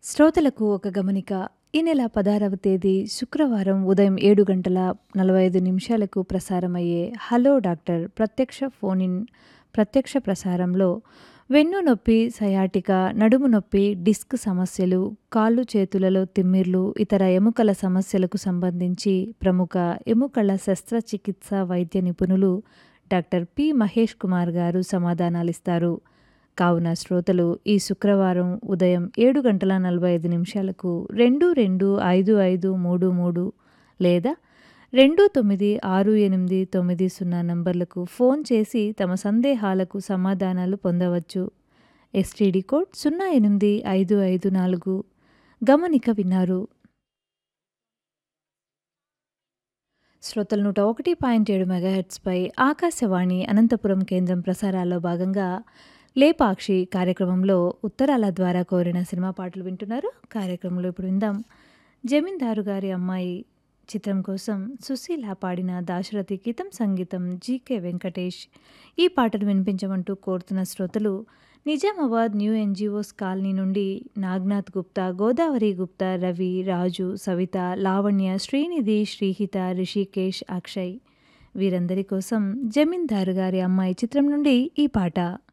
శ్రోతలకు ఒక గమనిక ఈ నెల పదహారవ తేదీ శుక్రవారం ఉదయం ఏడు గంటల నలభై ఐదు నిమిషాలకు ప్రసారమయ్యే హలో డాక్టర్ ప్రత్యక్ష ఫోన్ ఇన్ ప్రత్యక్ష ప్రసారంలో వెన్ను నొప్పి సయాటిక నడుము నొప్పి డిస్క్ సమస్యలు కాళ్ళు చేతులలో తిమ్మిర్లు ఇతర ఎముకల సమస్యలకు సంబంధించి ప్రముఖ ఎముకల శస్త్రచికిత్స వైద్య నిపుణులు డాక్టర్ పి మహేష్ కుమార్ గారు సమాధానాలిస్తారు కావున శ్రోతలు ఈ శుక్రవారం ఉదయం ఏడు గంటల నలభై ఐదు నిమిషాలకు రెండు రెండు ఐదు ఐదు మూడు మూడు లేదా రెండు తొమ్మిది ఆరు ఎనిమిది తొమ్మిది సున్నా నంబర్లకు ఫోన్ చేసి తమ సందేహాలకు సమాధానాలు పొందవచ్చు ఎస్టీడీ కోడ్ సున్నా ఎనిమిది ఐదు ఐదు నాలుగు గమనిక విన్నారు శ్రోతలు నూట ఒకటి పాయింట్ ఏడు మెగాహెట్స్పై ఆకాశవాణి అనంతపురం కేంద్రం ప్రసారాల్లో భాగంగా లేపాక్షి కార్యక్రమంలో ఉత్తరాల ద్వారా కోరిన సినిమా పాటలు వింటున్నారు కార్యక్రమంలో ఇప్పుడు విందాం జమీందారు గారి అమ్మాయి చిత్రం కోసం సుశీల పాడిన దాశరథి గీతం సంగీతం జీకే వెంకటేష్ ఈ పాటను వినిపించమంటూ కోరుతున్న శ్రోతలు నిజామాబాద్ న్యూ ఎన్జిఓస్ కాలనీ నుండి నాగ్నాథ్ గుప్తా గోదావరి గుప్తా రవి రాజు సవిత లావణ్య శ్రీనిధి శ్రీహిత రిషికేష్ అక్షయ్ వీరందరి కోసం జమీందారు గారి అమ్మాయి చిత్రం నుండి ఈ పాట